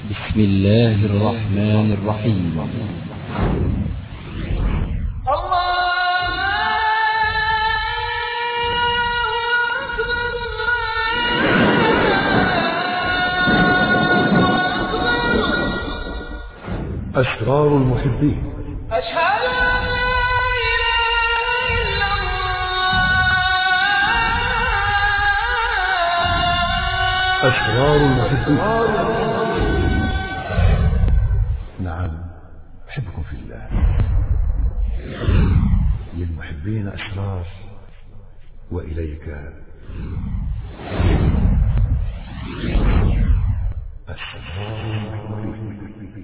بسم الله الرحمن الرحيم أسرار المحبين أشهد أن لا إله إلا الله أسرار المحبين نعم أحبكم في الله للمحبين أسرار وإليك أسرار المحبين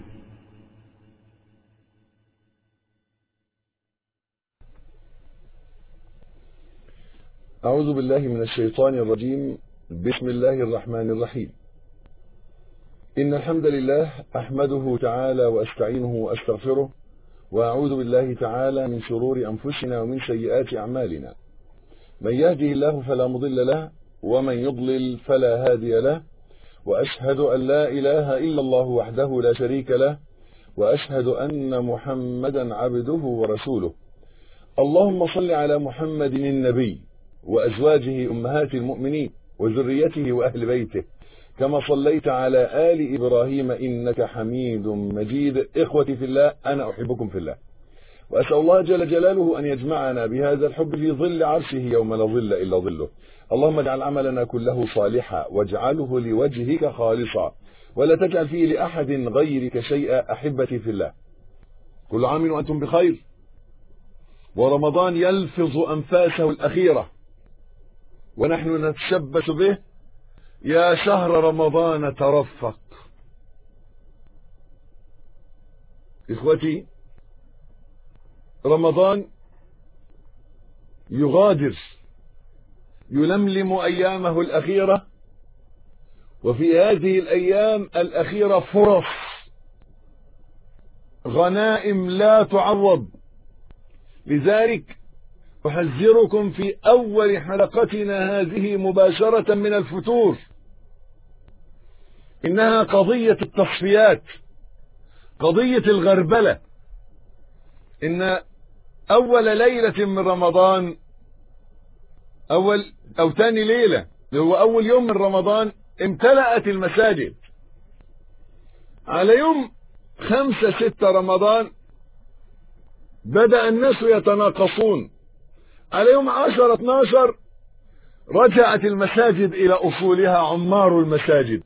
أعوذ بالله من الشيطان الرجيم بسم الله الرحمن الرحيم إن الحمد لله أحمده تعالى وأستعينه وأستغفره وأعوذ بالله تعالى من شرور أنفسنا ومن سيئات أعمالنا من يهده الله فلا مضل له ومن يضلل فلا هادي له وأشهد أن لا إله إلا الله وحده لا شريك له وأشهد أن محمدا عبده ورسوله اللهم صل على محمد النبي وأزواجه أمهات المؤمنين وذريته وأهل بيته كما صليت على آل إبراهيم إنك حميد مجيد إخوتي في الله أنا أحبكم في الله وأسأل الله جل جلاله أن يجمعنا بهذا الحب في ظل عرشه يوم لا ظل إلا ظله اللهم اجعل عملنا كله صالحا واجعله لوجهك خالصا ولا تجعل فيه لأحد غيرك شيئا أحبتي في الله كل عام وأنتم بخير ورمضان يلفظ أنفاسه الأخيرة ونحن نتشبث به يا شهر رمضان ترفق إخوتي رمضان يغادر يلملم أيامه الأخيرة وفي هذه الأيام الأخيرة فرص غنائم لا تعوض لذلك أحذركم في أول حلقتنا هذه مباشرة من الفتور إنها قضية التصفيات قضية الغربلة إن أول ليلة من رمضان أول أو تاني ليلة اللي هو أول يوم من رمضان امتلأت المساجد على يوم خمسة ستة رمضان بدأ الناس يتناقصون على يوم عشر اتناشر رجعت المساجد إلى أصولها عمار المساجد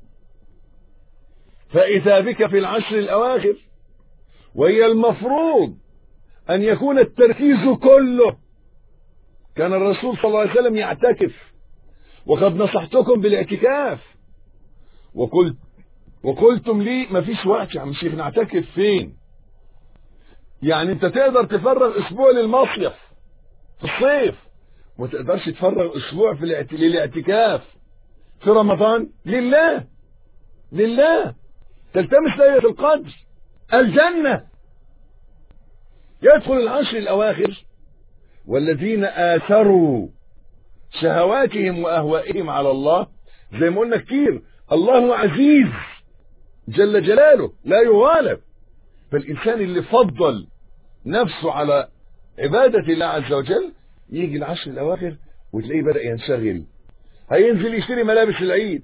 فإذا بك في العشر الأواخر وهي المفروض أن يكون التركيز كله كان الرسول صلى الله عليه وسلم يعتكف وقد نصحتكم بالاعتكاف وقلت وقلتم لي مفيش وقت يا عم شيخ نعتكف فين يعني انت تقدر تفرغ اسبوع للمصيف في الصيف ما تقدرش تفرغ اسبوع في الاعت... للاعتكاف في رمضان لله لله تلتمس ليلة القدر الجنة يدخل العشر الأواخر والذين آثروا شهواتهم وأهوائهم على الله زي ما قلنا كتير الله عزيز جل جلاله لا يغالب فالإنسان اللي فضل نفسه على عبادة الله عز وجل يجي العشر الأواخر وتلاقيه بدأ ينشغل هينزل يشتري ملابس العيد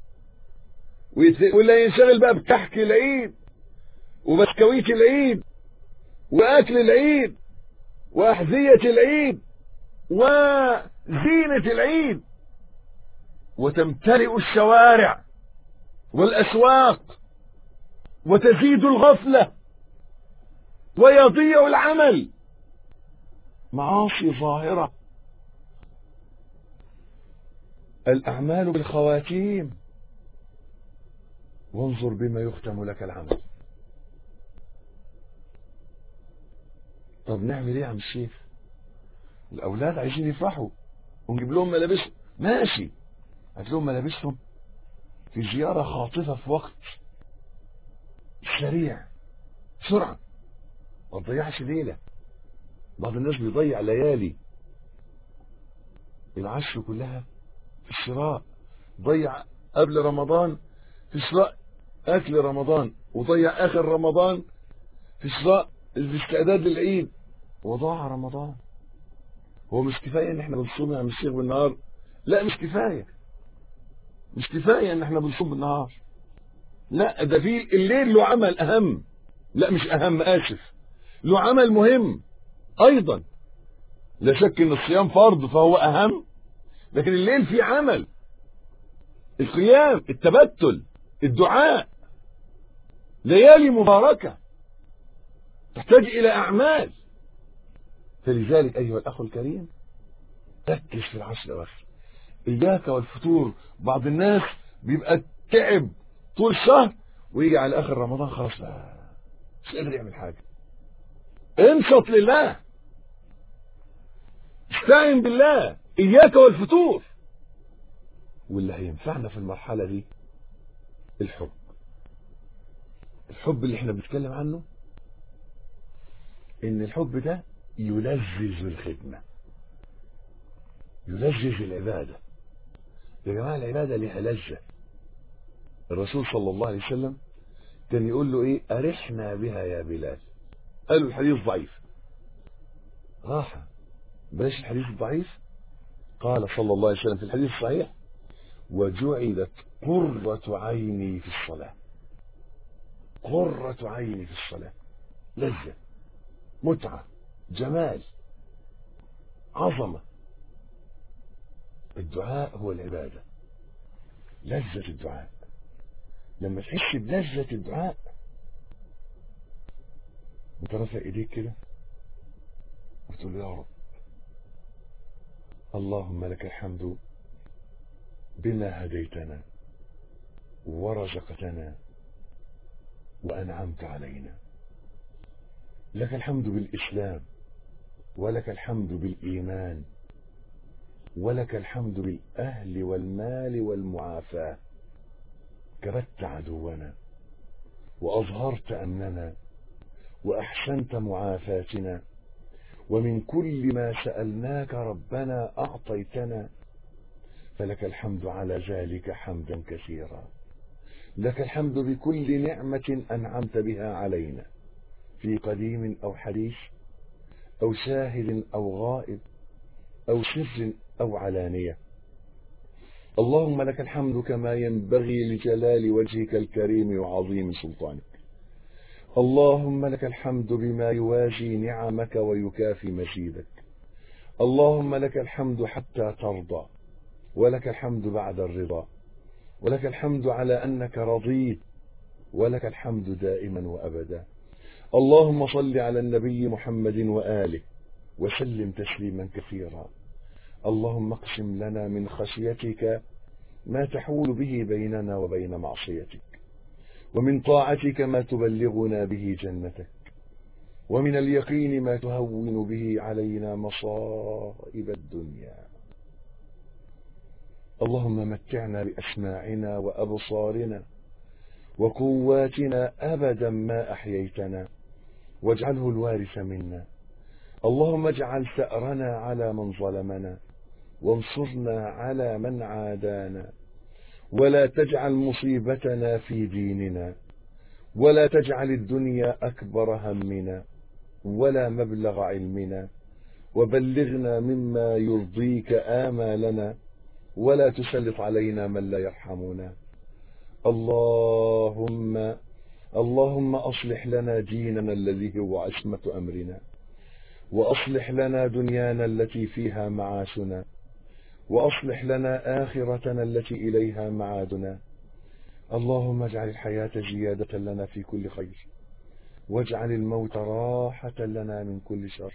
ولا ينشغل بقى بكحك العيد وبسكويت العيد وأكل العيد وأحذية العيد وزينة العيد وتمتلئ الشوارع والأسواق وتزيد الغفلة ويضيع العمل معاصي ظاهرة الأعمال بالخواتيم وانظر بما يختم لك العمل طب نعمل ايه يا عم الشيخ الاولاد عايزين يفرحوا ونجيب لهم ملابسهم ماشي هات لهم ملابسهم في زيارة خاطفة في وقت سريع بسرعة ما تضيعش ليلة بعض الناس بيضيع ليالي العشر كلها في الشراء ضيع قبل رمضان في شراء اكل رمضان وضيع اخر رمضان في شراء الاستعداد للعيد وضاع رمضان هو مش كفايه ان احنا بنصوم يا عم الشيخ بالنهار لا مش كفايه مش كفايه ان احنا بنصوم بالنهار لا ده في الليل له عمل اهم لا مش اهم اسف له عمل مهم ايضا لا شك ان الصيام فرض فهو اهم لكن الليل فيه عمل القيام التبتل الدعاء ليالي مباركه تحتاج الى اعمال فلذلك ايها الاخ الكريم ركز في العشر الاواخر اياك والفطور بعض الناس بيبقى تعب طول الشهر ويجي على اخر رمضان خلاص بقى مش قادر يعمل حاجه انشط لله استعن بالله اياك والفتور واللي هينفعنا في المرحله دي الحب الحب اللي احنا بنتكلم عنه ان الحب ده يلذذ الخدمه يلذذ العباده يا جماعه العباده ليها لذه الرسول صلى الله عليه وسلم كان يقول له ايه ارحنا بها يا بلال قالوا الحديث ضعيف راحه بلاش الحديث الضعيف قال صلى الله عليه وسلم في الحديث الصحيح وجعلت قرة عيني في الصلاة قرة عيني في الصلاة لذة متعة جمال عظمة الدعاء هو العبادة لذة الدعاء لما تحس بلذة الدعاء انت رافع ايديك كده وتقول يا رب اللهم لك الحمد بما هديتنا ورزقتنا وأنعمت علينا لك الحمد بالإسلام ولك الحمد بالإيمان ولك الحمد بالأهل والمال والمعافاة كبت عدونا وأظهرت أمننا وأحسنت معافاتنا ومن كل ما سألناك ربنا أعطيتنا فلك الحمد على ذلك حمدا كثيرا لك الحمد بكل نعمة أنعمت بها علينا في قديم أو حديث أو شاهد أو غائب أو سر أو علانية اللهم لك الحمد كما ينبغي لجلال وجهك الكريم وعظيم سلطانك اللهم لك الحمد بما يوازي نعمك ويكافي مزيدك اللهم لك الحمد حتى ترضى ولك الحمد بعد الرضا ولك الحمد على أنك رضيت ولك الحمد دائما وأبدا اللهم صل على النبي محمد وآله وسلم تسليما كثيرا اللهم اقسم لنا من خشيتك ما تحول به بيننا وبين معصيتك ومن طاعتك ما تبلغنا به جنتك ومن اليقين ما تهون به علينا مصائب الدنيا اللهم متعنا بأسماعنا وأبصارنا وقواتنا أبدا ما أحييتنا واجعله الوارث منا اللهم اجعل ثأرنا على من ظلمنا وانصرنا على من عادانا ولا تجعل مصيبتنا في ديننا ولا تجعل الدنيا أكبر همنا ولا مبلغ علمنا وبلغنا مما يرضيك آمالنا ولا تسلط علينا من لا يرحمنا اللهم اللهم أصلح لنا ديننا الذي هو عصمة أمرنا وأصلح لنا دنيانا التي فيها معاشنا وأصلح لنا آخرتنا التي إليها معادنا اللهم اجعل الحياة زيادة لنا في كل خير واجعل الموت راحة لنا من كل شر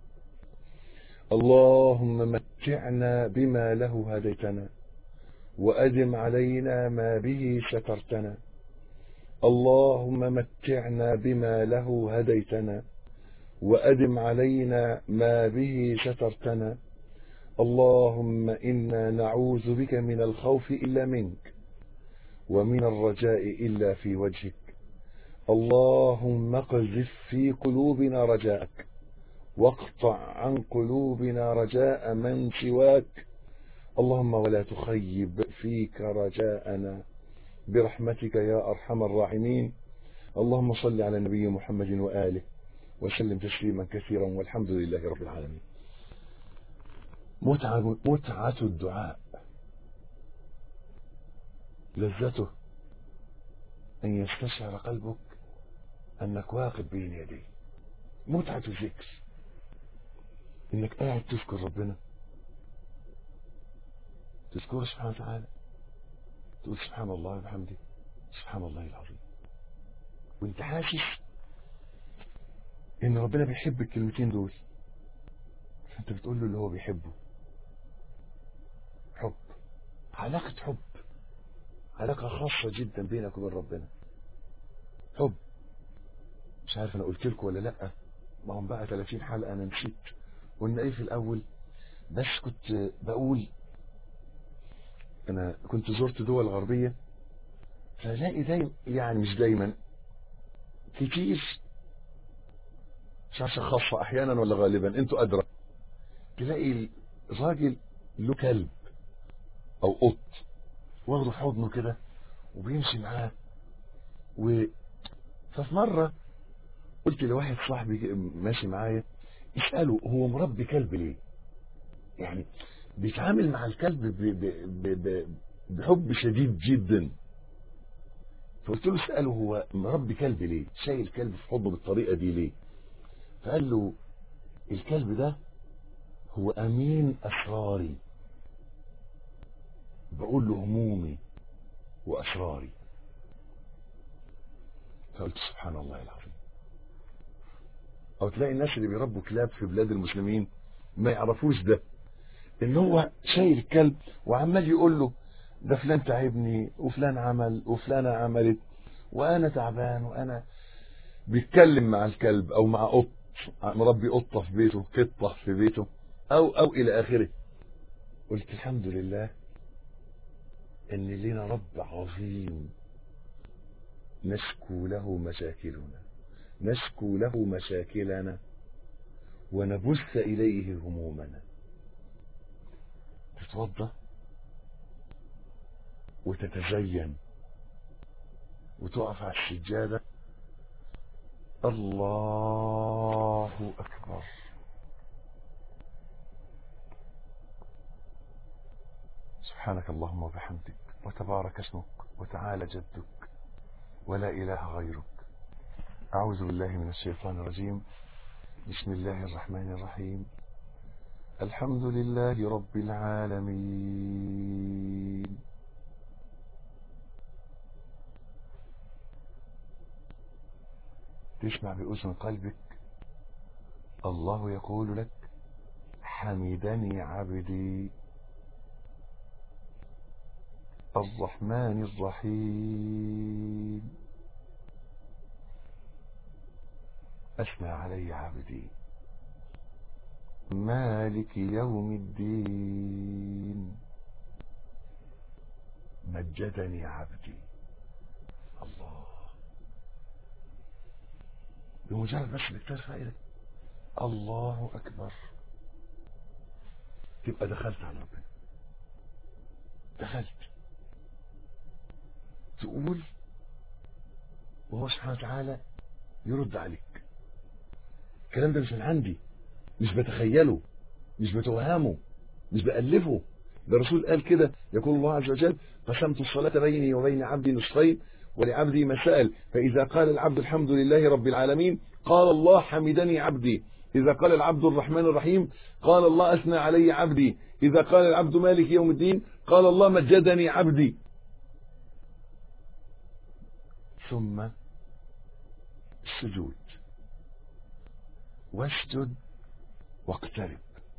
اللهم متعنا بما له هديتنا وأدم علينا ما به سترتنا اللهم متعنا بما له هديتنا وأدم علينا ما به سترتنا اللهم إنا نعوذ بك من الخوف إلا منك ومن الرجاء إلا في وجهك اللهم اقذف في قلوبنا رجاءك واقطع عن قلوبنا رجاء من سواك اللهم ولا تخيب فيك رجاءنا برحمتك يا أرحم الراحمين اللهم صل على النبي محمد وآله وسلم تسليما كثيرا والحمد لله رب العالمين متعة, متعة الدعاء لذته أن يستشعر قلبك أنك واقف بين يديه متعة الذكر إنك قاعد تذكر ربنا تذكره سبحانه وتعالى تقول سبحان الله وبحمده سبحان الله العظيم وانت حاسس ان ربنا بيحب الكلمتين دول فانت بتقول له اللي هو بيحبه حب علاقة حب علاقة خاصة جدا بينك وبين ربنا حب مش عارف انا قلت لكم ولا لا ما هم بقى 30 حلقة انا نسيت قلنا ايه في الاول بس كنت بقول انا كنت زرت دول غربية فلاقي دايما يعني مش دايما كتير مش عارف خاصة احيانا ولا غالبا انتوا ادرى تلاقي الراجل له كلب او قط واخده في حضنه كده وبيمشي معاه و ففي مرة قلت لواحد صاحبي ماشي معايا اسأله هو مربي كلب ليه يعني بيتعامل مع الكلب ب... ب... ب... ب... بحب شديد جدا فقلت له اسأله هو مربي كلب ليه شايل كلب في حضنه بالطريقة دي ليه فقال له الكلب ده هو امين اسراري بقول له همومي واسراري فقلت سبحان الله العظيم او تلاقي الناس اللي بيربوا كلاب في بلاد المسلمين ما يعرفوش ده ان هو شايل الكلب وعمال يقول له ده فلان تعبني وفلان عمل وفلانة عملت وانا تعبان وانا بيتكلم مع الكلب او مع قط مربي قطة في بيته قطة في بيته او او الى اخره قلت الحمد لله ان لنا رب عظيم نشكو له مشاكلنا نشكو له مشاكلنا ونبث اليه همومنا تتوضا وتتزين وتقف على السجاده الله أكبر سبحانك اللهم وبحمدك وتبارك اسمك وتعالى جدك ولا إله غيرك أعوذ بالله من الشيطان الرجيم بسم الله الرحمن الرحيم الحمد لله رب العالمين تسمع بأذن قلبك الله يقول لك حمدني عبدي الرحمن الرحيم أثنى علي عبدي مالك يوم الدين مجدني عبدي الله بمجرد بس انك ترفع ايدك الله اكبر تبقى دخلت على ربنا دخلت تقول وهو سبحانه وتعالى يرد عليك الكلام ده مش من عندي مش بتخيله مش بتوهمه مش بألفه ده الرسول قال كده يقول الله عز وجل قسمت الصلاة بيني وبين عبدي نصفين ولعبدي ما سأل فإذا قال العبد الحمد لله رب العالمين قال الله حمدني عبدي إذا قال العبد الرحمن الرحيم قال الله أثنى علي عبدي إذا قال العبد مالك يوم الدين قال الله مجدني عبدي ثم السجود واسجد واقترب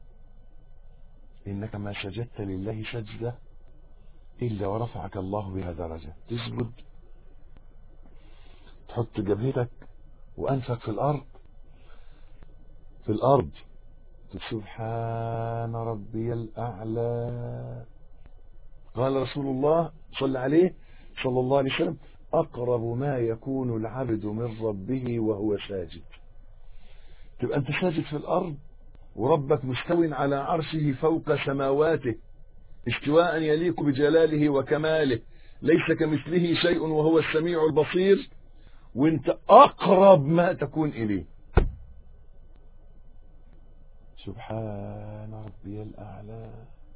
إنك ما سجدت لله سجدة إلا ورفعك الله بها درجة تسجد تحط جبهتك وأنفك في الأرض في الأرض سبحان ربي الأعلى قال رسول الله صلى عليه صلى الله عليه وسلم أقرب ما يكون العبد من ربه وهو ساجد تبقى أنت ساجد في الأرض وربك مستو على عرشه فوق سماواته استواء يليق بجلاله وكماله ليس كمثله شيء وهو السميع البصير وانت اقرب ما تكون اليه سبحان ربي الاعلى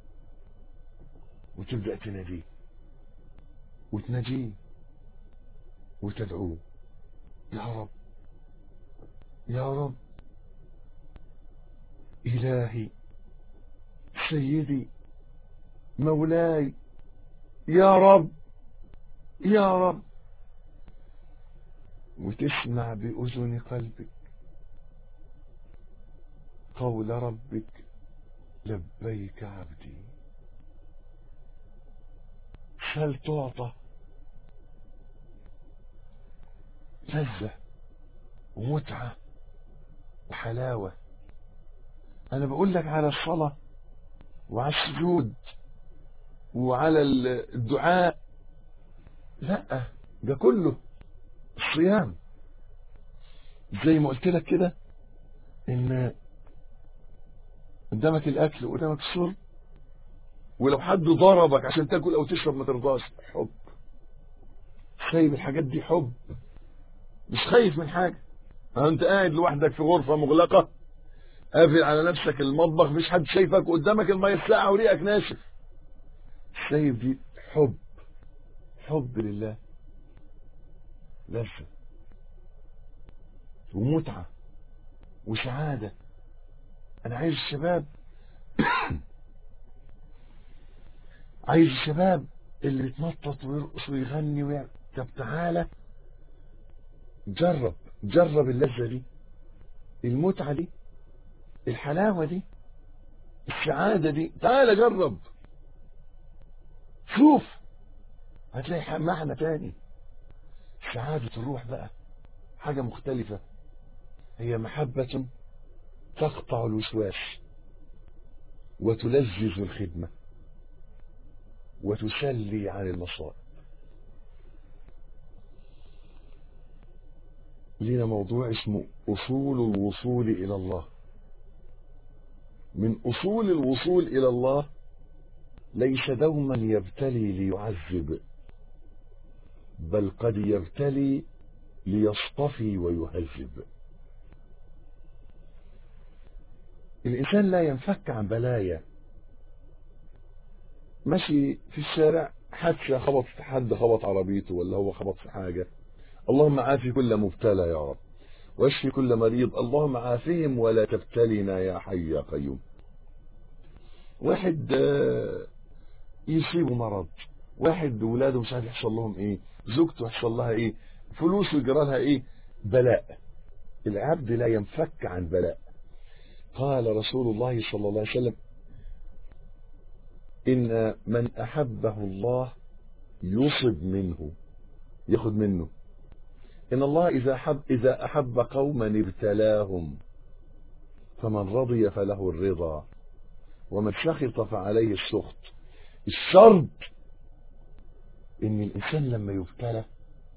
وتبدا تناديه وتناجيه وتدعوه يا رب يا رب إلهي سيدي مولاي يا رب يا رب وتسمع بأذن قلبك قول ربك لبيك عبدي سل تعطى لذة ومتعة وحلاوة أنا بقول لك على الصلاة وعلى السجود وعلى الدعاء لا ده كله الصيام زي ما قلت لك كده ان قدامك الاكل وقدامك الشرب ولو حد ضربك عشان تاكل او تشرب ما ترضاش حب سايب الحاجات دي حب مش خايف من حاجه انت قاعد لوحدك في غرفه مغلقه قافل على نفسك المطبخ مش حد شايفك قدامك الميه الساقعه وريقك ناشف سايب دي حب حب لله لذة ومتعة وسعادة أنا عايز الشباب عايز الشباب اللي يتنطط ويرقص ويغني ويعمل طب تعالى جرب جرب اللذة دي المتعة دي الحلاوة دي السعادة دي تعالى جرب شوف هتلاقي معنى تاني سعادة الروح بقى حاجة مختلفة هي محبة تقطع الوسواس وتلذذ الخدمة وتسلي عن المصائب لنا موضوع اسمه أصول الوصول إلى الله من أصول الوصول إلى الله ليس دوما يبتلي ليعذب بل قد يبتلي ليصطفي ويهذب الإنسان لا ينفك عن بلايا ماشي في الشارع حادثة خبط في حد خبط عربيته ولا هو خبط في حاجة اللهم عافي كل مبتلى يا رب واشفي كل مريض اللهم عافهم ولا تبتلنا يا حي يا قيوم واحد يصيبه مرض واحد ولاده مش عارف يحصل لهم ايه زوجته يحصل لها ايه فلوسه يجرى لها ايه بلاء العبد لا ينفك عن بلاء قال رسول الله صلى الله عليه وسلم إن من أحبه الله يصب منه ياخد منه إن الله إذا أحب, إذا أحب قوما ابتلاهم فمن رضي فله الرضا ومن سخط فعليه السخط الشرط ان الانسان لما يبتلى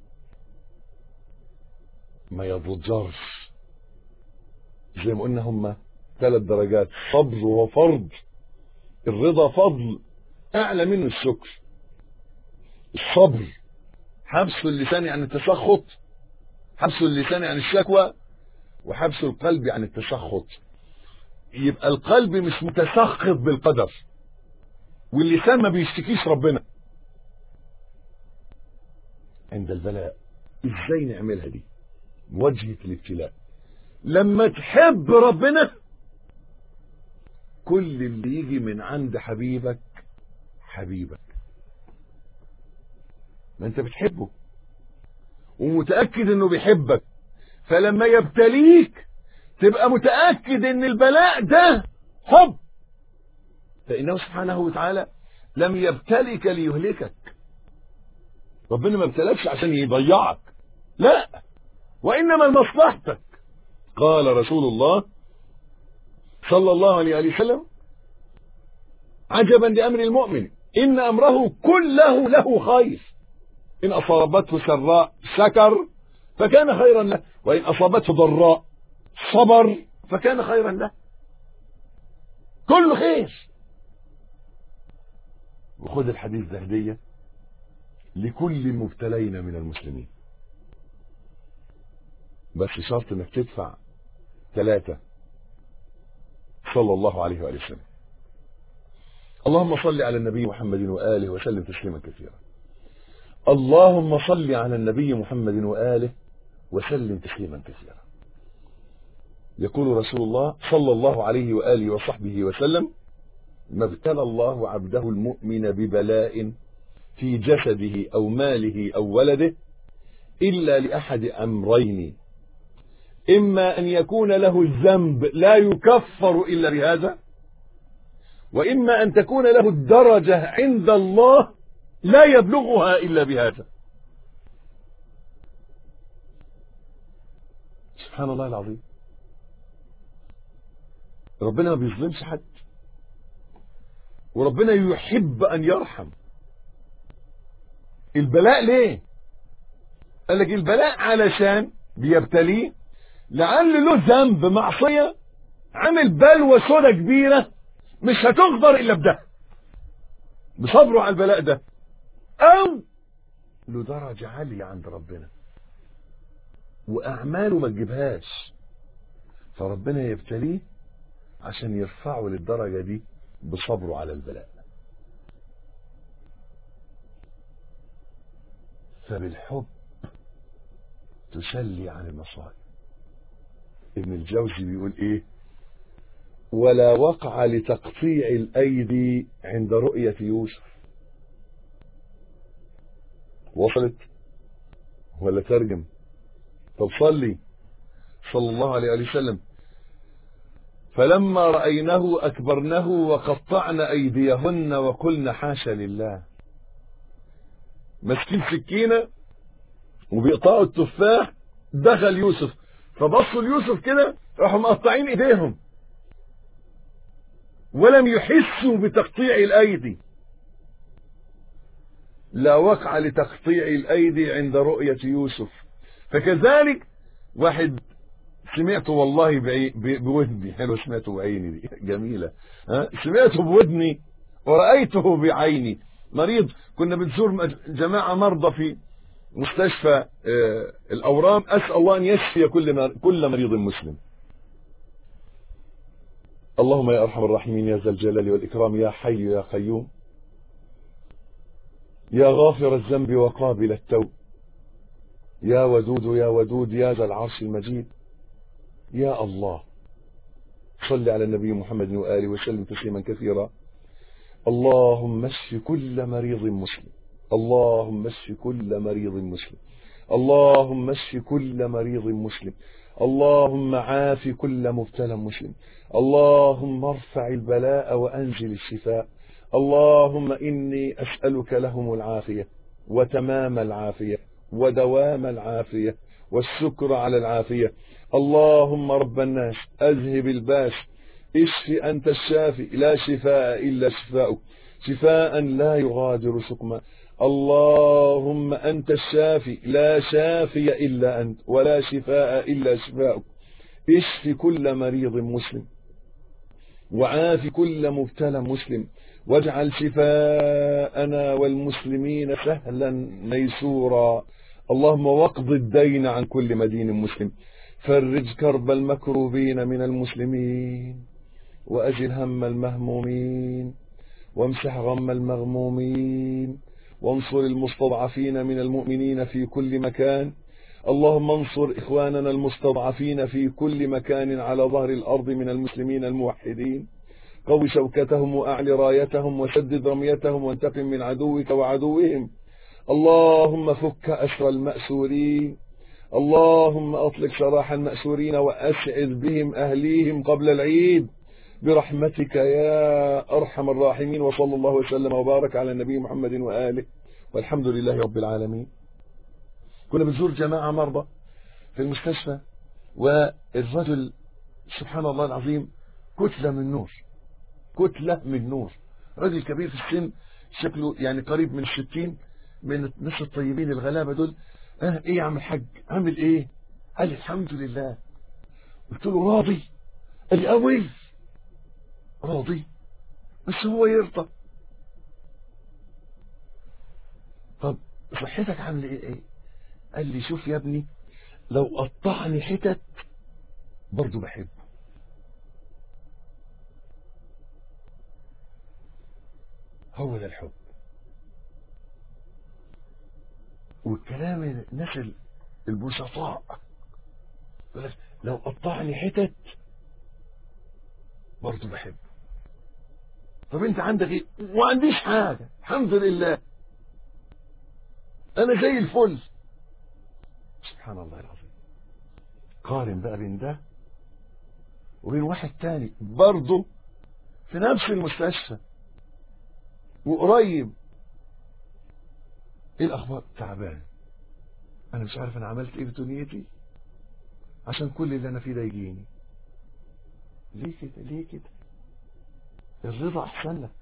ما يضجرش زي ما قلنا هما ثلاث درجات صبر وفرض الرضا فضل اعلى منه الشكر الصبر حبس اللسان عن التسخط حبس اللسان عن الشكوى وحبس القلب عن التسخط يبقى القلب مش متسخط بالقدر واللسان ما بيشتكيش ربنا عند البلاء ازاي نعملها دي مواجهة الابتلاء لما تحب ربنا كل اللي يجي من عند حبيبك حبيبك ما انت بتحبه ومتأكد انه بيحبك فلما يبتليك تبقى متأكد ان البلاء ده حب فإنه سبحانه وتعالى لم يبتلك ليهلكك ربنا ما ابتلاكش عشان يضيعك لا وإنما لمصلحتك قال رسول الله صلى الله عليه وسلم عجبا لأمر المؤمن إن أمره كله له خير إن أصابته سراء شكر فكان خيرا له وإن أصابته ضراء صبر فكان خيرا له كله خير وخذ الحديث ده هدية لكل مبتلين من المسلمين بس شرط انك تدفع ثلاثة صلى الله عليه وآله وسلم اللهم صل على النبي محمد وآله وسلم تسليما كثيرا اللهم صل على النبي محمد وآله وسلم تسليما كثيرا يقول رسول الله صلى الله عليه وآله وصحبه وسلم ما ابتلى الله عبده المؤمن ببلاء في جسده أو ماله أو ولده إلا لأحد أمرين إما أن يكون له الذنب لا يكفر إلا بهذا وإما أن تكون له الدرجة عند الله لا يبلغها إلا بهذا سبحان الله العظيم ربنا ما بيظلمش حد وربنا يحب أن يرحم البلاء ليه قال لك البلاء علشان بيبتليه لعل له ذنب معصية عمل بلوى سودة كبيرة مش هتغفر إلا بده بصبره على البلاء ده أو له درجة عالية عند ربنا وأعماله ما تجيبهاش فربنا يبتليه عشان يرفعه للدرجة دي بصبره على البلاء فبالحب تسلي عن المصائب ابن الجوزي بيقول ايه ولا وقع لتقطيع الايدي عند رؤية يوسف وصلت ولا ترجم طب صلي صلى الله عليه وسلم فلما رأينه أكبرنه وقطعن أيديهن وقلن حاشا لله ماسكين سكينة وبيقطعوا التفاح دخل يوسف فبصوا ليوسف كده راحوا مقطعين ايديهم ولم يحسوا بتقطيع الايدي لا وقع لتقطيع الايدي عند رؤية يوسف فكذلك واحد سمعته والله بعي... ب... بودني حلو سمعته بعيني دي جميلة ها سمعته بودني ورأيته بعيني مريض كنا بنزور جماعة مرضى في مستشفى آه الأورام أسأل الله أن يشفي كل مر... كل مريض مسلم اللهم يا أرحم الراحمين يا ذا الجلال والإكرام يا حي يا قيوم يا غافر الذنب وقابل التوب يا ودود يا ودود يا ذا العرش المجيد يا الله صل على النبي محمد وآله وسلم تسليما كثيرا اللهم اشف كل مريض مسلم اللهم اشف كل مريض مسلم اللهم اشف كل مريض مسلم اللهم عاف كل مبتلى مسلم اللهم ارفع البلاء وأنزل الشفاء اللهم إني أسألك لهم العافية وتمام العافية ودوام العافية والشكر على العافية اللهم رب الناس أذهب الباس اشف أنت الشافي لا شفاء إلا شفاؤك شفاء لا يغادر سقما اللهم أنت الشافي لا شافي إلا أنت ولا شفاء إلا شفاؤك اشف كل مريض مسلم وعاف كل مبتلى مسلم واجعل شفاءنا والمسلمين سهلا ميسورا اللهم واقض الدين عن كل مدين مسلم فرج كرب المكروبين من المسلمين وأجل هم المهمومين وامسح غم المغمومين وانصر المستضعفين من المؤمنين في كل مكان اللهم انصر إخواننا المستضعفين في كل مكان على ظهر الأرض من المسلمين الموحدين قو شوكتهم وأعل رايتهم وسدد رميتهم وانتقم من عدوك وعدوهم اللهم فك أسر المأسورين اللهم أطلق سراح المأسورين وأسعد بهم أهليهم قبل العيد برحمتك يا أرحم الراحمين وصلى الله وسلم وبارك على النبي محمد وآله والحمد لله رب العالمين كنا بنزور جماعة مرضى في المستشفى والرجل سبحان الله العظيم كتلة من نور كتلة من نور رجل كبير في السن شكله يعني قريب من الستين من الناس الطيبين الغلابة دول اه ايه يا عم الحاج عامل ايه قال الحمد لله قلت له راضي قال لي قوي راضي بس هو يرضى طب صحتك عامل ايه ايه قال لي شوف يا ابني لو قطعني حتت برضه بحبه هو ده الحب والكلام الناس البسطاء يقول لك لو قطعني حتت برضه بحبه طب انت عندك ايه ما عنديش حاجه الحمد لله انا زي الفل سبحان الله العظيم قارن بقى بين ده وبين واحد تاني برضه في نفس المستشفى وقريب ايه الاخبار تعبان انا مش عارف انا عملت ايه في دنيتي عشان كل اللي انا فيه ده يجيني ليه كده ليه كده الرضا احسن لك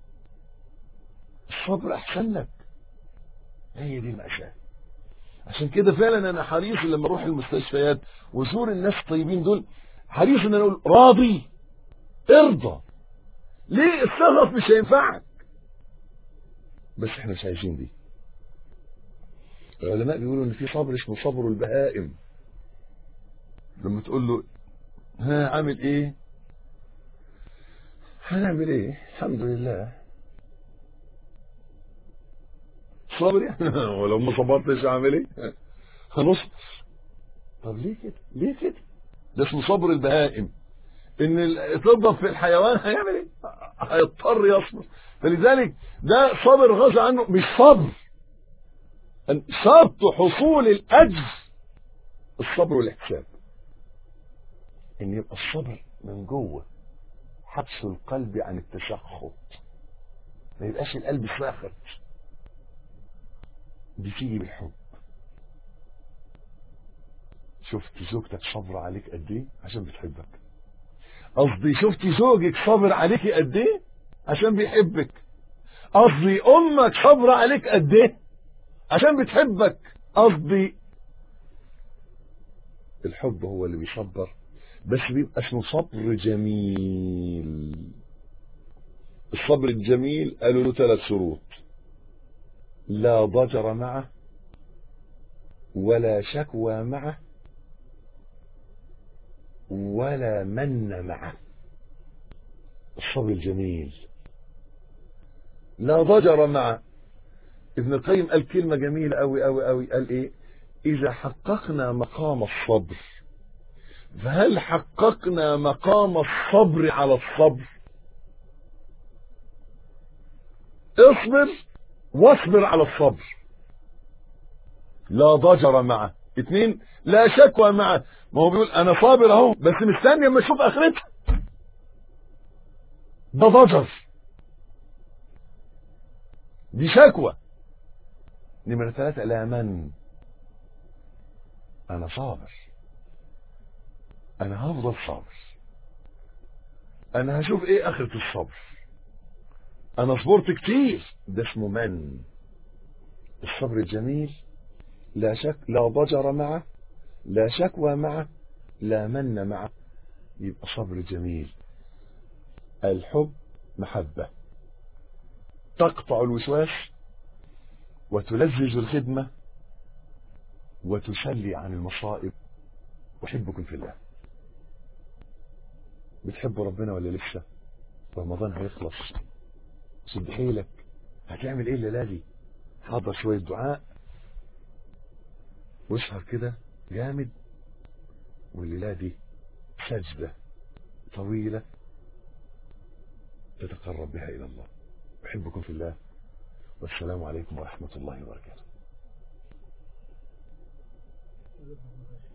الصبر احسن لك هي دي المأساة عشان كده فعلا انا حريص لما اروح المستشفيات وزور الناس الطيبين دول حريص ان انا اقول راضي ارضى ليه السخط مش هينفعك بس احنا مش عايزين دي العلماء بيقولوا ان في صبر اسمه صبر البهائم لما تقول له ها عامل ايه هنعمل ايه الحمد لله صبر يعني ولو ما صبرتش اعمل ايه هنصبر طب ليه كده ليه كده ده اسمه صبر البهائم ان ال- تضرب في الحيوان هيعمل ايه هيضطر يصبر فلذلك ده صبر غصب عنه مش صبر أن شرط حصول الاجر الصبر والاحتساب ان يبقى الصبر من جوه حبس القلب عن التسخط ما يبقاش القلب ساخط بتيجي بالحب شفت زوجتك صبر عليك قد ايه عشان بتحبك قصدي شفت زوجك صبر عليك قد ايه عشان بيحبك قصدي امك صبر عليك قد ايه عشان بتحبك قصدي الحب هو اللي بيصبر بس بيبقى اسمه صبر جميل الصبر الجميل قالوا له ثلاث شروط لا ضجر معه ولا شكوى معه ولا من معه الصبر الجميل لا ضجر معه ابن القيم قال كلمة جميلة أوي أوي أوي قال إيه إذا حققنا مقام الصبر فهل حققنا مقام الصبر على الصبر اصبر واصبر على الصبر لا ضجر معه اتنين لا شكوى معه ما هو بيقول انا صابر اهو بس مستني اما اشوف اخرتها ده ضجر دي شكوى نمرة ثلاثة لا من انا صابر انا هفضل صابر انا هشوف ايه اخرة الصبر انا صبرت كتير ده اسمه من الصبر الجميل لا شك لا ضجر معه لا شكوى معه لا من معه يبقى صبر جميل الحب محبة تقطع الوسواس وتلذذ الخدمة وتسلي عن المصائب أحبكم في الله بتحبوا ربنا ولا لسه رمضان هيخلص شد حيلك هتعمل ايه الليله دي حضر شويه دعاء واسهر كده جامد والليله دي سجده طويله تتقرب بها الى الله احبكم في الله والسلام عليكم ورحمه الله وبركاته